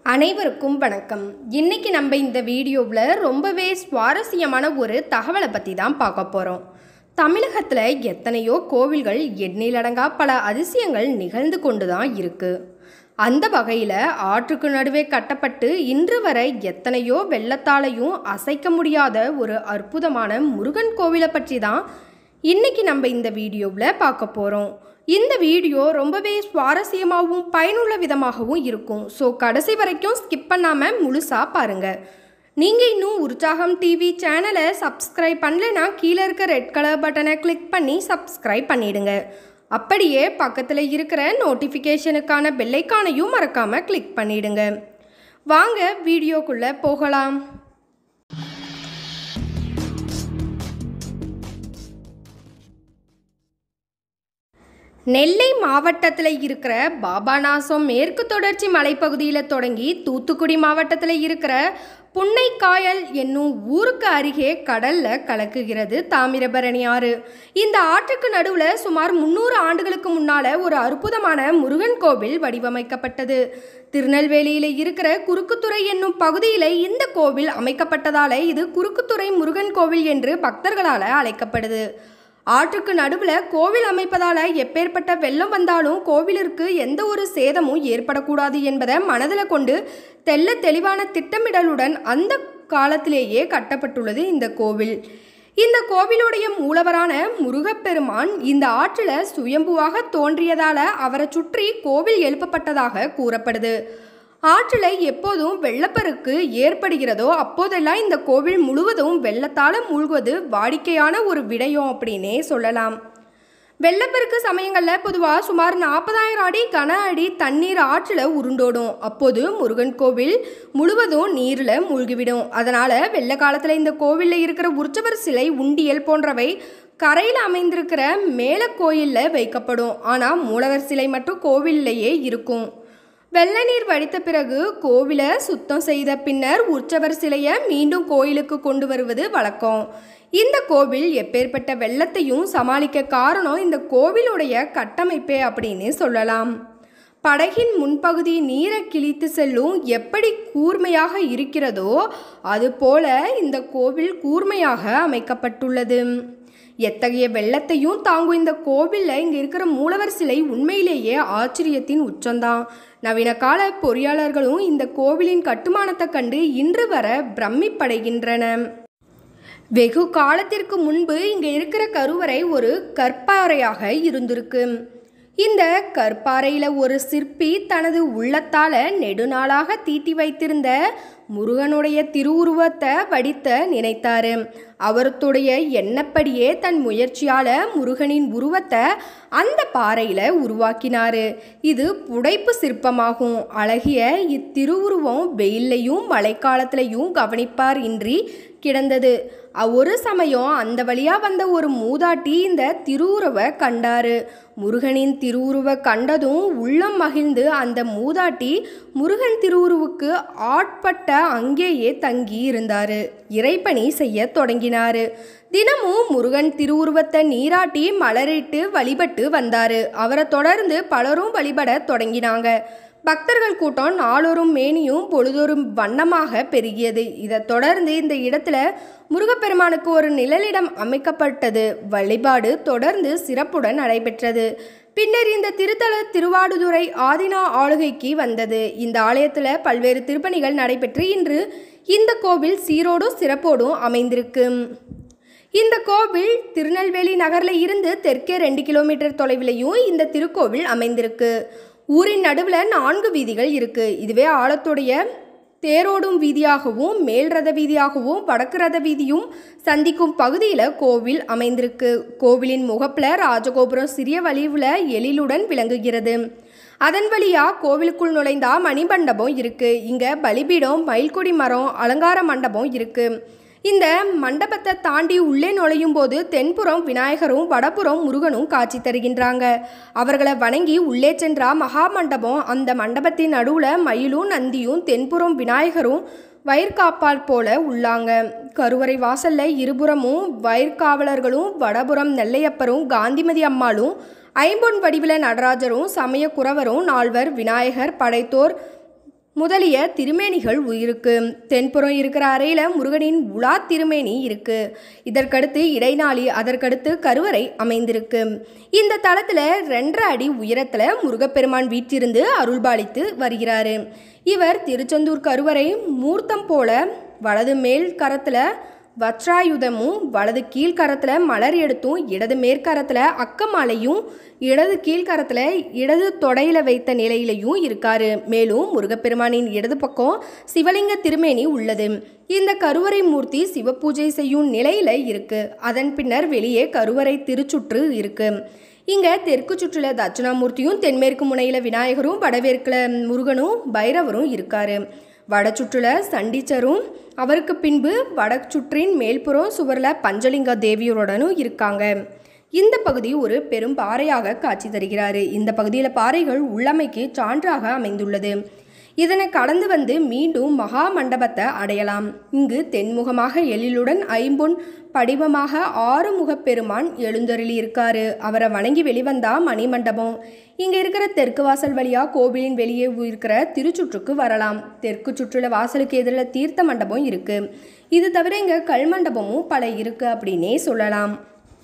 அனைவருக்கும் வணக்கம் இன்னைக்கு நம்ம இந்த வீடியோவில் ரொம்பவே சுவாரஸ்யமான ஒரு தகவலை பற்றி தான் பார்க்க போகிறோம் தமிழகத்தில் எத்தனையோ கோவில்கள் எண்ணிலடங்கா பல அதிசயங்கள் நிகழ்ந்து கொண்டு தான் இருக்குது அந்த வகையில் ஆற்றுக்கு நடுவே கட்டப்பட்டு இன்று வரை எத்தனையோ வெள்ளத்தாலையும் அசைக்க முடியாத ஒரு அற்புதமான முருகன் கோவிலை பற்றி தான் இன்னைக்கு நம்ம இந்த வீடியோவில் பார்க்க போகிறோம் இந்த வீடியோ ரொம்பவே சுவாரஸ்யமாகவும் பயனுள்ள விதமாகவும் இருக்கும் ஸோ கடைசி வரைக்கும் ஸ்கிப் பண்ணாமல் முழுசாக பாருங்கள் நீங்கள் இன்னும் உற்சாகம் டிவி சேனலை சப்ஸ்கிரைப் பண்ணலைன்னா கீழே இருக்க ரெட் கலர் பட்டனை கிளிக் பண்ணி சப்ஸ்கிரைப் பண்ணிடுங்க அப்படியே பக்கத்தில் இருக்கிற நோட்டிஃபிகேஷனுக்கான பெல்லைக்கானையும் மறக்காமல் கிளிக் பண்ணிடுங்க வாங்க வீடியோக்குள்ளே போகலாம் நெல்லை மாவட்டத்தில் இருக்கிற பாபாநாசம் மேற்கு தொடர்ச்சி மலைப்பகுதியில் தொடங்கி தூத்துக்குடி மாவட்டத்தில் இருக்கிற புன்னைக்காயல் என்னும் ஊருக்கு அருகே கடல்ல கலக்குகிறது தாமிரபரணி ஆறு இந்த ஆற்றுக்கு நடுவில் சுமார் முந்நூறு ஆண்டுகளுக்கு முன்னால ஒரு அற்புதமான முருகன் கோவில் வடிவமைக்கப்பட்டது திருநெல்வேலியில் இருக்கிற குறுக்குத்துறை என்னும் பகுதியில் இந்த கோவில் அமைக்கப்பட்டதால இது குறுக்குத்துறை முருகன் கோவில் என்று பக்தர்களால் அழைக்கப்படுது ஆற்றுக்கு நடுவில் கோவில் அமைப்பதால் எப்பேற்பட்ட வெள்ளம் வந்தாலும் கோவிலிற்கு எந்த ஒரு சேதமும் ஏற்படக்கூடாது என்பதை மனதில் கொண்டு தெல்ல தெளிவான திட்டமிடலுடன் அந்த காலத்திலேயே கட்டப்பட்டுள்ளது இந்த கோவில் இந்த கோவிலுடைய மூலவரான முருகப்பெருமான் இந்த ஆற்றில் சுயம்புவாக தோன்றியதால அவரை சுற்றி கோவில் எழுப்பப்பட்டதாக கூறப்படுது ஆற்றில் எப்போதும் வெள்ளப்பெருக்கு ஏற்படுகிறதோ அப்போதெல்லாம் இந்த கோவில் முழுவதும் வெள்ளத்தால் மூழ்குவது வாடிக்கையான ஒரு விடயம் அப்படின்னே சொல்லலாம் வெள்ளப்பெருக்கு சமயங்களில் பொதுவாக சுமார் நாற்பதாயிரம் அடி கன அடி தண்ணீர் ஆற்றில் உருண்டோடும் அப்போது முருகன் கோவில் முழுவதும் நீரில் மூழ்கிவிடும் அதனால் வெள்ள காலத்தில் இந்த கோவிலில் இருக்கிற உற்சவர் சிலை உண்டியல் போன்றவை கரையில் அமைந்திருக்கிற மேல கோயிலில் வைக்கப்படும் ஆனால் மூலவர் சிலை மட்டும் கோவில்லையே இருக்கும் வெள்ள நீர் வடித்த பிறகு கோவிலை சுத்தம் செய்த பின்னர் உற்சவர் சிலையை மீண்டும் கோயிலுக்கு கொண்டு வருவது வழக்கம் இந்த கோவில் எப்பேற்பட்ட வெள்ளத்தையும் சமாளிக்க காரணம் இந்த கோவிலுடைய கட்டமைப்பே அப்படின்னு சொல்லலாம் படகின் முன்பகுதி நீரை கிழித்து செல்லும் எப்படி கூர்மையாக இருக்கிறதோ அதுபோல இந்த கோவில் கூர்மையாக அமைக்கப்பட்டுள்ளது எத்தகைய வெள்ளத்தையும் தாங்கும் இந்த கோவிலில் இங்கே இருக்கிற மூலவர் சிலை உண்மையிலேயே ஆச்சரியத்தின் உச்சம்தான் நவீன கால பொறியாளர்களும் இந்த கோவிலின் கட்டுமானத்தை கண்டு இன்று வர பிரமிப்படைகின்றன வெகு காலத்திற்கு முன்பு இங்கே இருக்கிற கருவறை ஒரு கற்பாறையாக இருந்திருக்கு இந்த கற்பாறையில் ஒரு சிற்பி தனது உள்ளத்தால் நெடுநாளாக தீட்டி வைத்திருந்த முருகனுடைய திருவுருவத்தை வடித்த நினைத்தாரு அவருடைய எண்ணப்படியே தன் முயற்சியால் முருகனின் உருவத்தை அந்த பாறையில் உருவாக்கினாரு இது புடைப்பு சிற்பமாகும் அழகிய இத்திருவுருவம் வெயில்லையும் மழைக்காலத்திலையும் கவனிப்பார் இன்றி கிடந்தது ஒரு சமயம் அந்த வழியா வந்த ஒரு மூதாட்டி இந்த திருவுருவை கண்டாரு முருகனின் திருவுருவை கண்டதும் உள்ளம் மகிழ்ந்து அந்த மூதாட்டி முருகன் திருவுருவுக்கு ஆட்பட்ட அங்கேயே தங்கி இருந்தாரு இறைப்பணி செய்ய தொடங்கினாரு தினமும் முருகன் திருவுருவத்தை நீராட்டி மலரிட்டு வழிபட்டு வந்தாரு அவரை தொடர்ந்து பலரும் வழிபட தொடங்கினாங்க பக்தர்கள் கூட்டம் நாளொரும் மேனியும் பொழுதொரும் வண்ணமாக பெருகியது இதை தொடர்ந்து இந்த இடத்துல முருகப்பெருமானுக்கு ஒரு நிழலிடம் அமைக்கப்பட்டது வழிபாடு தொடர்ந்து சிறப்புடன் நடைபெற்றது பின்னர் இந்த திருத்தல திருவாடுதுறை ஆதினா ஆளுகைக்கு வந்தது இந்த ஆலயத்தில் பல்வேறு திருப்பணிகள் நடைபெற்று இன்று இந்த கோவில் சீரோடும் சிறப்போடும் அமைந்திருக்கு இந்த கோவில் திருநெல்வேலி நகரில் இருந்து தெற்கே ரெண்டு கிலோமீட்டர் தொலைவிலையும் இந்த திருக்கோவில் அமைந்திருக்கு ஊரின் நடுவில் நான்கு வீதிகள் இருக்கு இதுவே ஆழத்துடைய தேரோடும் வீதியாகவும் மேல் ரத வீதியாகவும் வடக்கு ரத வீதியும் சந்திக்கும் பகுதியில் கோவில் அமைந்திருக்கு கோவிலின் முகப்பில் ராஜகோபுரம் சிறிய வலிவில் எழிலுடன் விளங்குகிறது அதன் வழியா கோவிலுக்குள் நுழைந்தா மணிமண்டபம் இருக்கு இங்க பலிபீடம் மயில்கொடி மரம் அலங்கார மண்டபம் இருக்கு இந்த மண்டபத்தை தாண்டி உள்ளே நுழையும் போது தென்புறம் விநாயகரும் வடபுறம் முருகனும் காட்சி தருகின்றாங்க அவர்களை வணங்கி உள்ளே சென்றா மகா மண்டபம் அந்த மண்டபத்தின் நடுவில் மயிலும் நந்தியும் தென்புறம் விநாயகரும் வயிற்காப்பால் போல உள்ளாங்க கருவறை வாசல்ல இருபுறமும் வயிற்காவலர்களும் வடபுறம் நெல்லையப்பரும் காந்திமதி அம்மாளும் ஐம்பொன் வடிவில நடராஜரும் சமய குறவரும் நால்வர் விநாயகர் படைத்தோர் முதலிய திருமேனிகள் இருக்கு தென்புறம் இருக்கிற அறையில் முருகனின் உலா திருமேனி இருக்கு இதற்கடுத்து இடைநாளி அதற்கடுத்து கருவறை அமைந்திருக்கு இந்த தளத்தில் ரெண்டரை அடி உயரத்தில் முருகப்பெருமான் வீற்றிருந்து அருள்பாலித்து வருகிறாரு இவர் திருச்செந்தூர் கருவறை மூர்த்தம் போல வலது மேல் கரத்தில் வச்ராயுதமும் வலது கீழ்கரத்தில் மலர் எடுத்தும் இடது மேற்கரத்தில் அக்கமாலையும் இடது கீழ்கரத்தில் இடது தொடையில வைத்த நிலையிலையும் இருக்காரு மேலும் முருகப்பெருமானின் இடது பக்கம் சிவலிங்க திருமேனி உள்ளது இந்த கருவறை மூர்த்தி சிவபூஜை செய்யும் நிலையில இருக்கு அதன் பின்னர் வெளியே கருவறை திருச்சுற்று இருக்கு இங்க தெற்கு சுற்றுல தட்சிணாமூர்த்தியும் தென்மேற்கு முனையில விநாயகரும் வடமேற்குல முருகனும் பைரவரும் இருக்காரு வடச்சுற்றுல சண்டிச்சரும் அவருக்கு பின்பு வடச்சுற்றின் மேல்புறம் சுவரில் பஞ்சலிங்க தேவியருடனும் இருக்காங்க இந்த பகுதி ஒரு பெரும் பாறையாக காட்சி தருகிறாரு இந்த பகுதியில் பாறைகள் உள்ளமைக்கு சான்றாக அமைந்துள்ளது இதனை கடந்து வந்து மீண்டும் மகா மண்டபத்தை அடையலாம் இங்கு தென்முகமாக எழிலுடன் ஐம்பொன் படிவமாக ஆறுமுகப் பெருமான் எழுந்தருளி இருக்காரு அவரை வணங்கி வெளிவந்தா மணிமண்டபம் இங்க இருக்கிற தெற்கு வாசல் வழியா கோவிலின் வெளியே இருக்கிற திருச்சுற்றுக்கு வரலாம் தெற்கு சுற்றுல வாசலுக்கு எதிரில் தீர்த்த மண்டபம் இருக்கு இது தவிர இங்க கல் மண்டபமும் பல இருக்கு அப்படின்னே சொல்லலாம்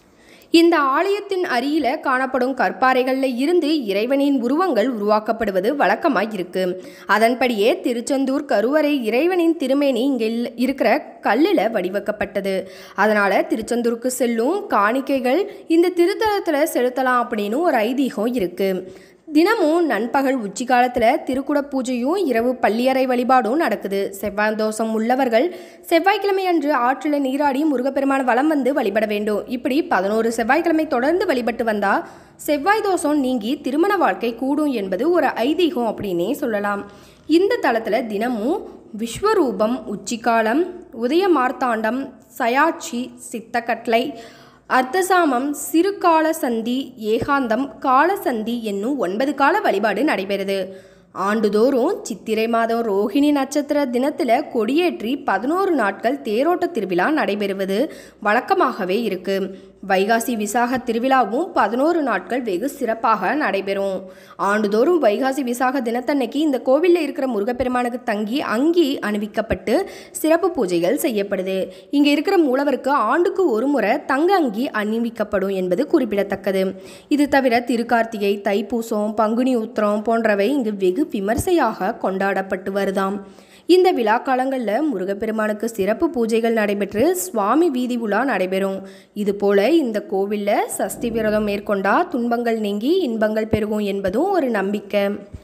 இந்த ஆலயத்தின் அருகில காணப்படும் கற்பாறைகளில் இருந்து இறைவனின் உருவங்கள் உருவாக்கப்படுவது வழக்கமாக இருக்கு அதன்படியே திருச்செந்தூர் கருவறை இறைவனின் திருமேனி இங்கே இருக்கிற கல்லில் வடிவக்கப்பட்டது அதனால திருச்செந்தூருக்கு செல்லும் காணிக்கைகள் இந்த திருத்தலத்தில் செலுத்தலாம் அப்படின்னு ஒரு ஐதீகம் இருக்கு தினமும் நண்பகல் உச்சி காலத்தில் திருக்குட பூஜையும் இரவு பள்ளியறை வழிபாடும் நடக்குது செவ்வாய் தோஷம் உள்ளவர்கள் செவ்வாய்க்கிழமை அன்று ஆற்றில் நீராடி முருகப்பெருமான வலம் வந்து வழிபட வேண்டும் இப்படி பதினோரு செவ்வாய்க்கிழமை தொடர்ந்து வழிபட்டு வந்தா செவ்வாய் தோஷம் நீங்கி திருமண வாழ்க்கை கூடும் என்பது ஒரு ஐதீகம் அப்படின்னே சொல்லலாம் இந்த தளத்தில் தினமும் விஸ்வரூபம் உச்சிக்காலம் உதய மார்த்தாண்டம் சயாட்சி சித்தக்கட்லை அர்த்தசாமம் சிறுகால சந்தி ஏகாந்தம் காலசந்தி என்னும் ஒன்பது கால வழிபாடு நடைபெறுது ஆண்டுதோறும் சித்திரை மாதம் ரோஹிணி நட்சத்திர தினத்தில் கொடியேற்றி பதினோரு நாட்கள் தேரோட்ட திருவிழா நடைபெறுவது வழக்கமாகவே இருக்கு வைகாசி விசாக திருவிழாவும் பதினோரு நாட்கள் வெகு சிறப்பாக நடைபெறும் ஆண்டுதோறும் வைகாசி விசாக தினத்தன்னைக்கு இந்த கோவிலில் இருக்கிற முருகப்பெருமானுக்கு தங்கி அங்கி அணிவிக்கப்பட்டு சிறப்பு பூஜைகள் செய்யப்படுது இங்கே இருக்கிற மூலவருக்கு ஆண்டுக்கு ஒரு முறை தங்க அங்கி அணிவிக்கப்படும் என்பது குறிப்பிடத்தக்கது இது தவிர திருக்கார்த்திகை தைப்பூசம் பங்குனி உத்திரம் போன்றவை இங்கு வெகு விமர்சையாக கொண்டாடப்பட்டு வருதாம் இந்த விழா காலங்களில் முருகப்பெருமானுக்கு சிறப்பு பூஜைகள் நடைபெற்று சுவாமி வீதி உலா நடைபெறும் இதுபோல இந்த கோவிலில் சஷ்டி விரதம் மேற்கொண்டா துன்பங்கள் நீங்கி இன்பங்கள் பெருகும் என்பதும் ஒரு நம்பிக்கை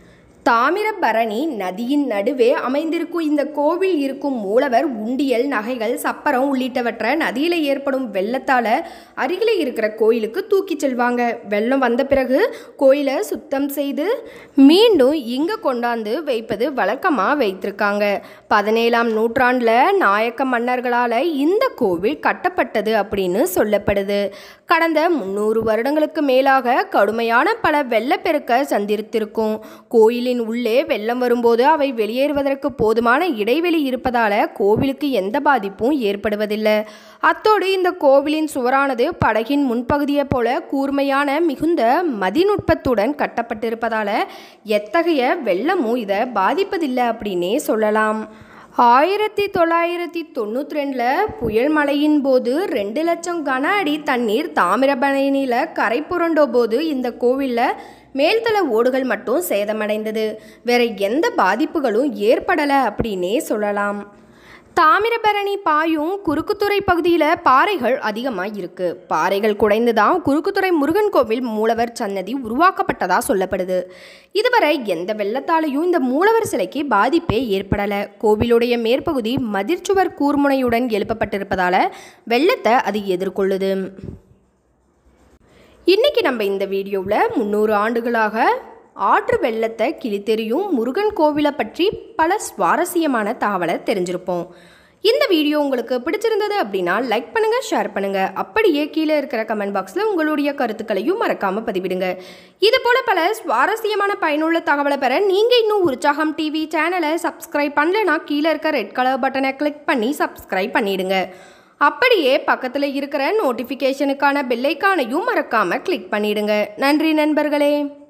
தாமிரபரணி நதியின் நடுவே அமைந்திருக்கும் இந்த கோவில் இருக்கும் மூலவர் உண்டியல் நகைகள் சப்பரம் உள்ளிட்டவற்றை நதியில் ஏற்படும் வெள்ளத்தால் அருகில் இருக்கிற கோயிலுக்கு தூக்கிச் செல்வாங்க வெள்ளம் வந்த பிறகு கோயிலை சுத்தம் செய்து மீண்டும் இங்கே கொண்டாந்து வைப்பது வழக்கமாக வைத்திருக்காங்க பதினேழாம் நூற்றாண்டில் நாயக்க மன்னர்களால் இந்த கோவில் கட்டப்பட்டது அப்படின்னு சொல்லப்படுது கடந்த முந்நூறு வருடங்களுக்கு மேலாக கடுமையான பல வெள்ளப்பெருக்க சந்தித்திருக்கும் கோயிலின் உள்ளே வெள்ளம் வரும்போது அவை வெளியேறுவதற்கு போதுமான இடைவெளி இருப்பதால கோவிலுக்கு எந்த பாதிப்பும் ஏற்படுவதில்லை அத்தோடு இந்த கோவிலின் சுவரானது படகின் முன்பகுதியை போல கூர்மையான மிகுந்த மதிநுட்பத்துடன் கட்டப்பட்டிருப்பதால எத்தகைய வெள்ளமும் இதை பாதிப்பதில்லை அப்படின்னே சொல்லலாம் ஆயிரத்தி தொள்ளாயிரத்தி தொண்ணூற்றி ரெண்டில் புயல் மழையின் போது ரெண்டு லட்சம் கன அடி தண்ணீர் தாமிரபரணியில் கரை புரண்ட போது இந்த கோவிலில் மேல்தள ஓடுகள் மட்டும் சேதமடைந்தது வேற எந்த பாதிப்புகளும் ஏற்படலை அப்படின்னே சொல்லலாம் தாமிரபரணி பாயும் குறுக்குத்துறை பகுதியில் பாறைகள் அதிகமாக இருக்கு பாறைகள் குடைந்து தான் குறுக்குத்துறை முருகன் கோவில் மூலவர் சன்னதி உருவாக்கப்பட்டதா சொல்லப்படுது இதுவரை எந்த வெள்ளத்தாலையும் இந்த மூலவர் சிலைக்கு பாதிப்பே ஏற்படலை கோவிலுடைய மேற்பகுதி மதிர்ச்சுவர் கூர்முனையுடன் எழுப்பப்பட்டிருப்பதால வெள்ளத்தை அது எதிர்கொள்ளுது இன்னைக்கு நம்ம இந்த வீடியோவில் முந்நூறு ஆண்டுகளாக ஆற்று வெள்ளத்தை கிழித்தெறியும் முருகன் கோவிலை பற்றி பல சுவாரஸ்யமான தகவலை தெரிஞ்சிருப்போம் இந்த வீடியோ உங்களுக்கு பிடிச்சிருந்தது அப்படின்னா லைக் பண்ணுங்க ஷேர் பண்ணுங்க அப்படியே கீழே இருக்கிற கமெண்ட் பாக்ஸில் உங்களுடைய கருத்துக்களையும் மறக்காம பதிவிடுங்க இது போல பல சுவாரஸ்யமான பயனுள்ள தகவலை பெற நீங்க இன்னும் உற்சாகம் டிவி சேனலை சப்ஸ்கிரைப் பண்ணலைன்னா கீழே இருக்க ரெட் கலர் பட்டனை கிளிக் பண்ணி சப்ஸ்கிரைப் பண்ணிடுங்க அப்படியே பக்கத்தில் இருக்கிற நோட்டிஃபிகேஷனுக்கான பெல்லைக்கானையும் மறக்காம கிளிக் பண்ணிடுங்க நன்றி நண்பர்களே